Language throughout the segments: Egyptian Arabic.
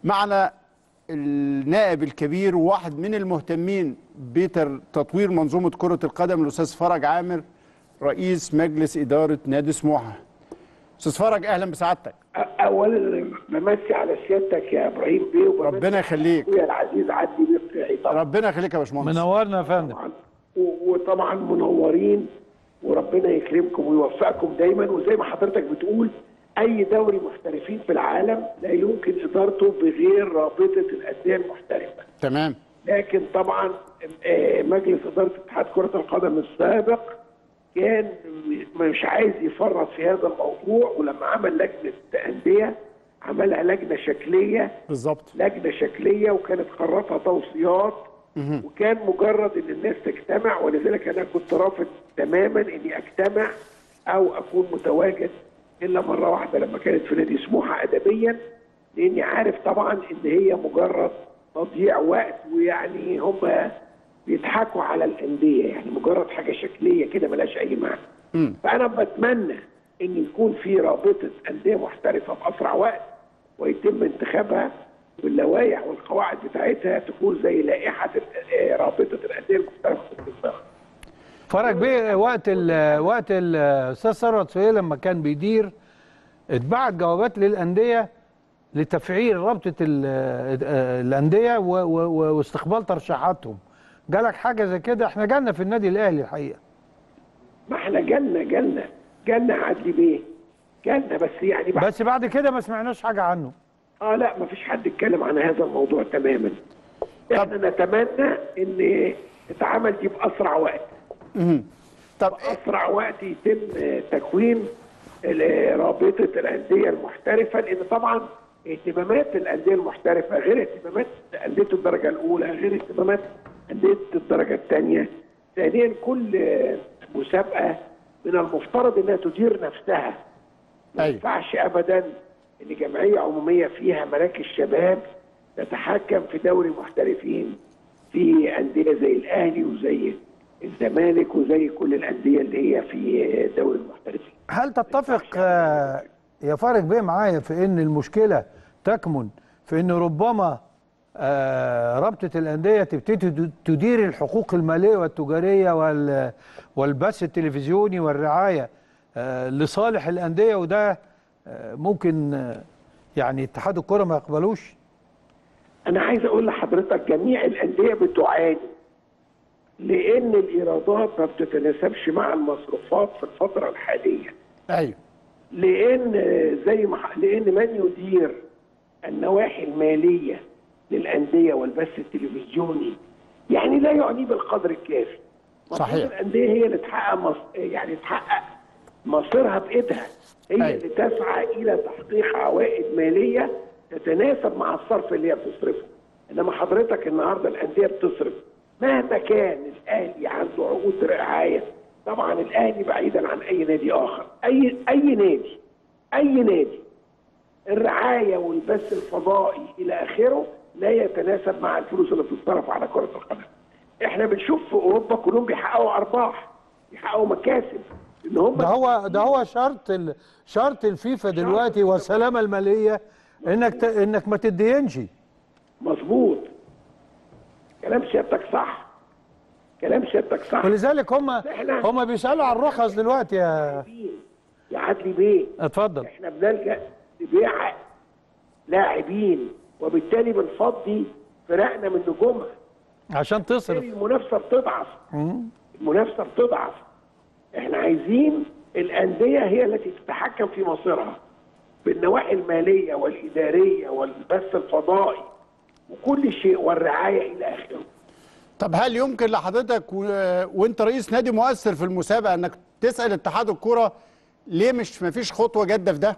معنا النائب الكبير وواحد من المهتمين بتطوير منظومة كرة القدم الأستاذ فرج عامر رئيس مجلس إدارة نادي سموحة أستاذ فرج أهلا بسعادتك اولا بمسي على سيادتك يا ابراهيم بيه وبمسي ربنا يخليك اخويا العزيز عدلي بيه بتاعي طبعا ربنا يخليك يا باشمهندس منورنا يا فندم طبعاً. و- وطبعا منورين وربنا يكرمكم ويوفقكم دايما وزي ما حضرتك بتقول اي دوري محترفين في العالم لا يمكن ادارته بغير رابطه الانديه المحترفه تمام لكن طبعا آه، مجلس اداره اتحاد كره القدم السابق كان م- مش عايز يفرط في هذا الموضوع ولما عمل لجنه انديه عملها لجنه شكليه بالظبط لجنه شكليه وكانت قراراتها توصيات وكان مجرد ان الناس تجتمع ولذلك انا كنت رافض تماما اني اجتمع او اكون متواجد الا مره واحده لما كانت في نادي سموحه ادبيا لاني عارف طبعا ان هي مجرد تضييع وقت ويعني هم بيضحكوا على الانديه يعني مجرد حاجه شكليه كده ملهاش اي معنى فانا بتمنى ان يكون في رابطه انديه محترفه باسرع وقت ويتم انتخابها واللوائح والقواعد بتاعتها تكون زي لائحه ال- آه، رابطه الانديه المحترفه في السابق. فرج بيه وقت ال وقت الاستاذ ثروت سهيل لما كان بيدير اتبعت جوابات للانديه لتفعيل رابطه ال- آه، الانديه و- و- و- واستقبال ترشيحاتهم جالك حاجه زي كده احنا جالنا في النادي الاهلي الحقيقه ما احنا جالنا جالنا جالنا عدلي بيه جالنا بس يعني بعد بس بعد كده ما سمعناش حاجه عنه اه لا ما فيش حد اتكلم عن هذا الموضوع تماما احنا نتمنى ان تتعمل دي باسرع وقت طب اسرع وقت يتم تكوين ال- رابطه الانديه المحترفه لان طبعا اهتمامات الانديه المحترفه غير اهتمامات انديه الدرجه الاولى غير اهتمامات انديه الدرجه الثانيه ثانيا كل مسابقه من المفترض انها تدير نفسها ما أيوة. ينفعش ابدا ان جمعيه عموميه فيها مراكز شباب تتحكم في دوري محترفين في انديه زي الاهلي وزي الزمالك وزي كل الانديه اللي هي في دوري المحترفين هل تتفق آه، يا فارق بيه معايا في ان المشكله تكمن في ان ربما آه، رابطه الانديه تبتدي تدير الحقوق الماليه والتجاريه وال- والبث التلفزيوني والرعايه آه، لصالح الانديه وده آه، ممكن آه، يعني اتحاد الكره ما يقبلوش انا عايز اقول لحضرتك جميع الانديه بتعاني لان الايرادات ما بتتناسبش مع المصروفات في الفتره الحاليه أيوه لان زي ما لان من يدير النواحي الماليه للانديه والبث التلفزيوني يعني لا يعنيه بالقدر الكافي المفروض صحيح. الانديه هي اللي تحقق مص... يعني تحقق مصيرها بايدها هي أيوة. اللي تسعى الى تحقيق عوائد ماليه تتناسب مع الصرف اللي هي بتصرفه انما حضرتك النهارده الانديه بتصرف مهما كان الاهلي عنده عقود رعايه طبعا الاهلي بعيدا عن اي نادي اخر اي اي نادي اي نادي الرعايه والبث الفضائي الى اخره لا يتناسب مع الفلوس اللي بتتصرف على كره القدم. احنا بنشوف في اوروبا كلهم بيحققوا ارباح بيحققوا مكاسب ان هم ده هو ده هو شرط ال- شرط الفيفا دلوقتي والسلامه الماليه انك ت- انك ما تدينش مظبوط كلام سيادتك صح كلام سيادتك صح ولذلك هم إحنا- هم بيسالوا على الرخص دلوقتي يا يا عدلي بيه اتفضل احنا بنلجا لبيع لاعبين وبالتالي بنفضي فرقنا من نجومها عشان تصرف بالتالي المنافسه بتضعف المنافسه بتضعف احنا عايزين الانديه هي التي تتحكم في مصيرها بالنواحي الماليه والاداريه والبث الفضائي وكل شيء والرعايه الى اخره طب هل يمكن لحضرتك و... وانت رئيس نادي مؤثر في المسابقه انك تسال اتحاد الكره ليه مش مفيش خطوه جاده في ده؟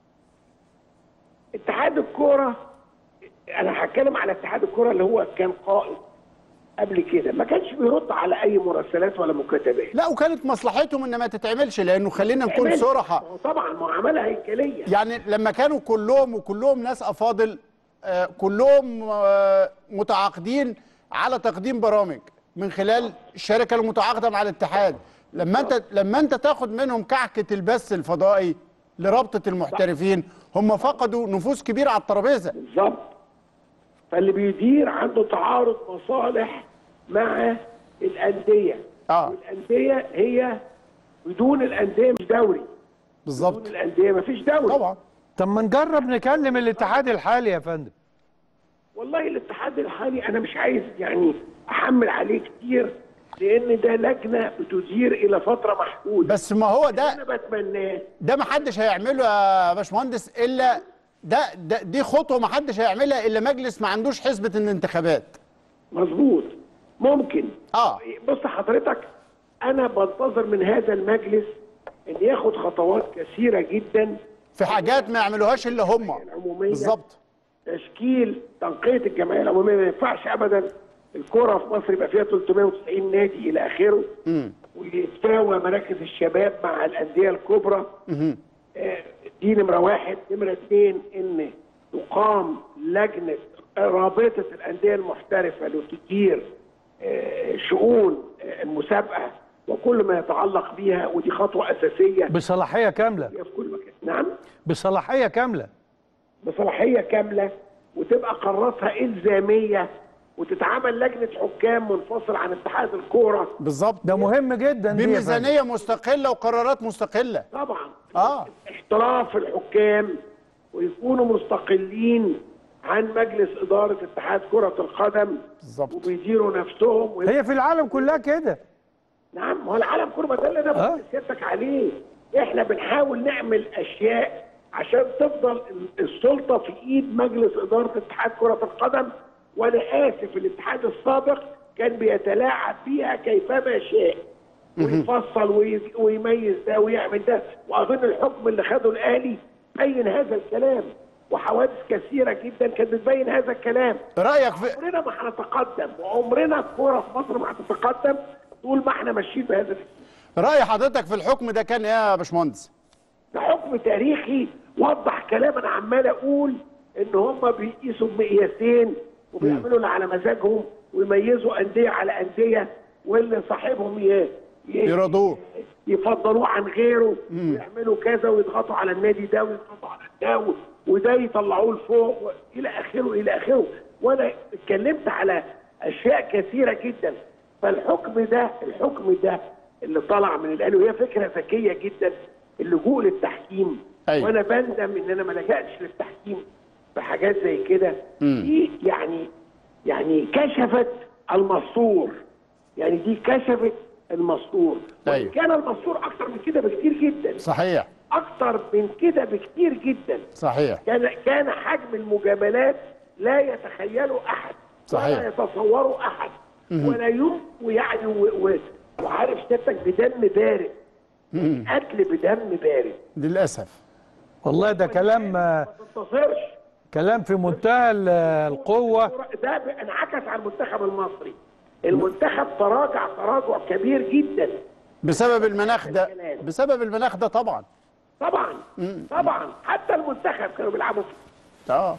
اتحاد الكوره انا هتكلم على اتحاد الكوره اللي هو كان قائد قبل كده ما كانش بيرد على اي مراسلات ولا مكاتبات لا وكانت مصلحتهم ان ما تتعملش لانه خلينا نكون عمل- صراحه هو طبعا معامله هيكليه يعني لما كانوا كلهم وكلهم ناس افاضل آه، كلهم آه، متعاقدين على تقديم برامج من خلال الشركه المتعاقده مع الاتحاد لما انت لما انت تاخد منهم كعكه البث الفضائي لرابطه المحترفين هم فقدوا نفوذ كبير على الترابيزه بالظبط فاللي بيدير عنده تعارض مصالح مع الانديه اه والانديه هي بدون الانديه مش دوري بدون بالظبط الانديه مفيش دوري طبعا طب ما نجرب نكلم الاتحاد الحالي يا فندم والله الاتحاد الحالي انا مش عايز يعني احمل عليه كتير لان ده لجنه بتدير الى فتره محدوده بس ما هو ده انا بتمناه ده ما حدش هيعمله يا باشمهندس الا ده, ده دي خطوه ما حدش هيعملها الا مجلس ما عندوش حسبه الانتخابات مظبوط ممكن اه بص حضرتك انا بنتظر من هذا المجلس ان ياخد خطوات كثيره جدا في حاجات ما يعملوهاش الا هم العمومية. بالظبط تشكيل تنقيه الجمعيه العموميه ما ينفعش ابدا الكره في مصر يبقى فيها 390 نادي الى اخره ويتساوى مراكز الشباب مع الانديه الكبرى آه، دي نمره واحد نمره اثنين ان تقام لجنه رابطه الانديه المحترفه لتدير آه، شؤون آه، المسابقه وكل ما يتعلق بيها ودي خطوه اساسيه بصلاحيه كامله في كل مكان نعم بصلاحيه كامله بصلاحيه كامله وتبقى قراراتها الزاميه وتتعمل لجنه حكام منفصل عن اتحاد الكوره بالظبط ده مهم جدا دي يا فندم. بميزانيه مستقله وقرارات مستقله طبعا اه احتراف الحكام ويكونوا مستقلين عن مجلس اداره اتحاد كره القدم بالظبط. وبيديروا نفسهم وي... هي في العالم كلها كده نعم ما هو العالم كله ما ده اللي انا آه. بقول لسيادتك عليه احنا بنحاول نعمل اشياء عشان تفضل السلطه في ايد مجلس اداره اتحاد كره القدم وانا اسف الاتحاد السابق كان بيتلاعب فيها كيفما شاء ويفصل وي- ويميز ده ويعمل ده واظن الحكم اللي خده الاهلي بين هذا الكلام وحوادث كثيره جدا كانت بتبين هذا الكلام رايك في عمرنا ما هنتقدم وعمرنا الكوره في مصر ما هتتقدم طول ما احنا ماشيين بهذا الاتجاه راي حضرتك في الحكم ده كان ايه يا باشمهندس ده حكم تاريخي وضح كلام انا عمال اقول ان هم بيقيسوا بمقياسين وبيعملوا اللي على مزاجهم ويميزوا انديه على انديه واللي صاحبهم ي- ي- يرضوه. يفضلوه عن غيره ويعملوا كذا ويضغطوا على النادي ده ويضغطوا على ده و- وده يطلعوه لفوق و- الى اخره الى اخره وانا اتكلمت على اشياء كثيره جدا فالحكم ده الحكم ده اللي طلع من الاهلي وهي فكره ذكيه جدا اللجوء للتحكيم أيوة. وانا بندم ان انا ما لجأتش للتحكيم في حاجات زي كده دي يعني يعني كشفت المستور يعني دي كشفت المستور وإن أيوة. كان المستور اكتر من كده بكتير جدا صحيح اكتر من كده بكتير جدا صحيح كان كان حجم المجاملات لا يتخيله احد صحيح. ولا يتصوره احد ولا يم ويعني و... و... وعارف سيادتك بدم بارد قتل بدم بارد للاسف والله ده كلام ما تنتصرش كلام في منتهى ال- القوه ده ب- انعكس على المنتخب المصري المنتخب تراجع تراجع كبير جدا بسبب المناخ ده بسبب المناخ ده طبعا طبعا طبعا حتى المنتخب كانوا بيلعبوا فيه اه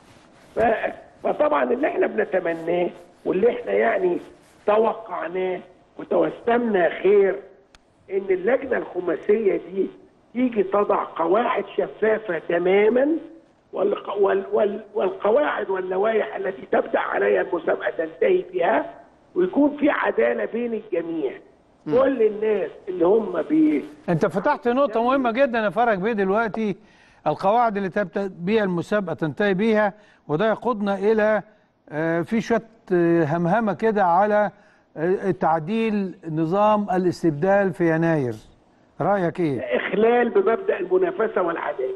ف- فطبعا اللي احنا بنتمناه واللي احنا يعني توقعناه وتوسمنا خير ان اللجنه الخماسيه دي تيجي تضع قواعد شفافه تماما والق- وال- وال- والقواعد واللوائح التي تبدا عليها المسابقه تنتهي بها ويكون في عداله بين الجميع كل الناس اللي هم بي انت فتحت نقطة مهمة جدا يا فرج بيه دلوقتي القواعد اللي تبدأ بيها المسابقة تنتهي بيها وده يقودنا إلى آه، في شوية آه، همهمة كده على آه، تعديل نظام الاستبدال في يناير رأيك إيه؟ اخلال بمبدا المنافسه والعداله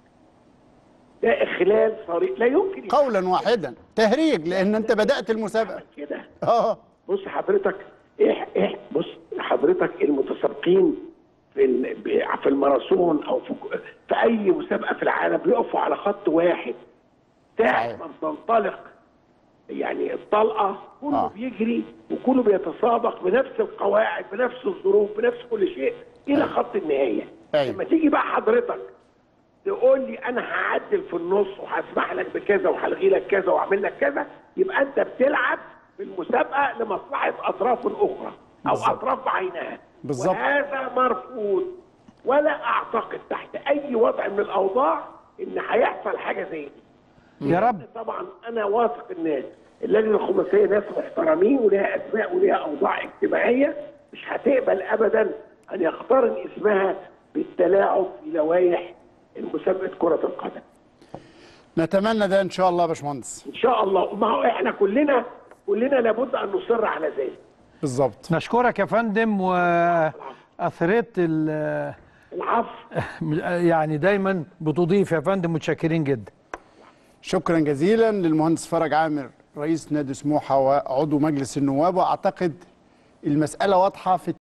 ده اخلال صريح لا يمكن قولا واحدا تهريج لان انت بدات المسابقه كده اه بص حضرتك ايه ايه بص حضرتك المتسابقين في ال- ب- في الماراثون او في في اي مسابقه في العالم بيقفوا على خط واحد ساعه صحيح. ما بتنطلق يعني الطلقه كله آه. آه. بيجري وكله بيتسابق بنفس القواعد بنفس الظروف بنفس كل شيء الى خط النهايه أيوة. لما تيجي بقى حضرتك تقول لي انا هعدل في النص وهسمح لك بكذا وهلغي لك كذا واعمل لك كذا يبقى انت بتلعب في المسابقه لمصلحه اطراف اخرى او بالظبط. اطراف بعينها بالظبط. وهذا مرفوض ولا اعتقد تحت اي وضع من الاوضاع ان هيحصل حاجه زي دي يا رب طبعا انا واثق الناس اللجنه الخماسيه ناس محترمين ولها اسماء ولها اوضاع اجتماعيه مش هتقبل ابدا ان يقترن اسمها بالتلاعب في لوائح مسابقه كره القدم. نتمنى ده ان شاء الله يا باشمهندس ان شاء الله ما هو احنا كلنا كلنا لابد ان نصر على ذلك. بالظبط نشكرك يا فندم واثريت ال- العفو يعني دايما بتضيف يا فندم متشكرين جدا شكرا جزيلا للمهندس فرج عامر رئيس نادي سموحه وعضو مجلس النواب واعتقد المساله واضحه في